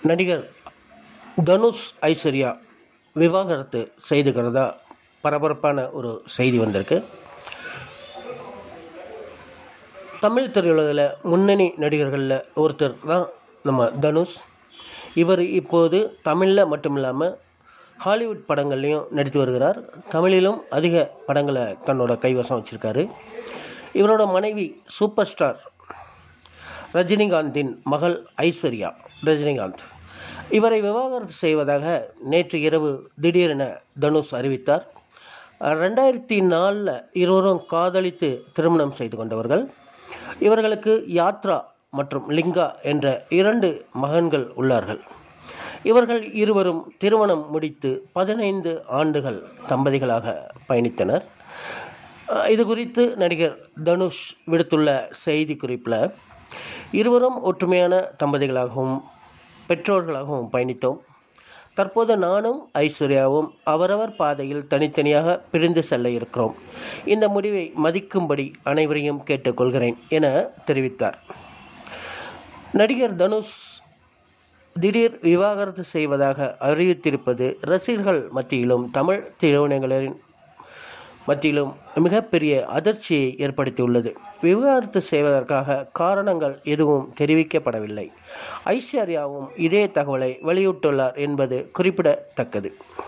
நடிகர் தனுஷ் ஐஸ்வர்யா விவாகரத்து செய்துக்கிறதா பரபரப்பான ஒரு செய்தி வந்திருக்கு தமிழ் திரையுலகில் முன்னணி நடிகர்களில் ஒருத்தர் தான் நம்ம தனுஷ் இவர் இப்போது தமிழில் மட்டும் இல்லாமல் ஹாலிவுட் படங்கள்லையும் நடித்து வருகிறார் தமிழிலும் அதிக படங்களை தன்னோட கைவசம் வச்சுருக்காரு இவரோட மனைவி சூப்பர் ஸ்டார் ரஜினிகாந்தின் மகள் ஐஸ்வர்யா ரஜினிகாந்த் இவரை விவாகரத்து செய்வதாக நேற்று இரவு திடீரென தனுஷ் அறிவித்தார் ரெண்டாயிரத்தி நாலில் இருவரும் காதலித்து திருமணம் செய்து கொண்டவர்கள் இவர்களுக்கு யாத்ரா மற்றும் லிங்கா என்ற இரண்டு மகன்கள் உள்ளார்கள் இவர்கள் இருவரும் திருமணம் முடித்து பதினைந்து ஆண்டுகள் தம்பதிகளாக பயணித்தனர் இது குறித்து நடிகர் தனுஷ் விடுத்துள்ள செய்தி குறிப்பில் இருவரும் ஒற்றுமையான தம்பதிகளாகவும் பெற்றோர்களாகவும் பயணித்தோம் தற்போது நானும் ஐஸ்வர்யாவும் அவரவர் பாதையில் தனித்தனியாக பிரிந்து செல்ல இருக்கிறோம் இந்த முடிவை மதிக்கும்படி அனைவரையும் கேட்டுக்கொள்கிறேன் என தெரிவித்தார் நடிகர் தனுஷ் திடீர் விவாகரத்து செய்வதாக அறிவித்திருப்பது ரசிகர்கள் மத்தியிலும் தமிழ் திரையுணர்களின் மத்தியிலும் மிகப்பெரிய அதிர்ச்சியை ஏற்படுத்தியுள்ளது விவாகரத்து செய்வதற்காக காரணங்கள் எதுவும் தெரிவிக்கப்படவில்லை ஐஸ்வர்யாவும் இதே தகவலை வெளியிட்டுள்ளார் என்பது குறிப்பிடத்தக்கது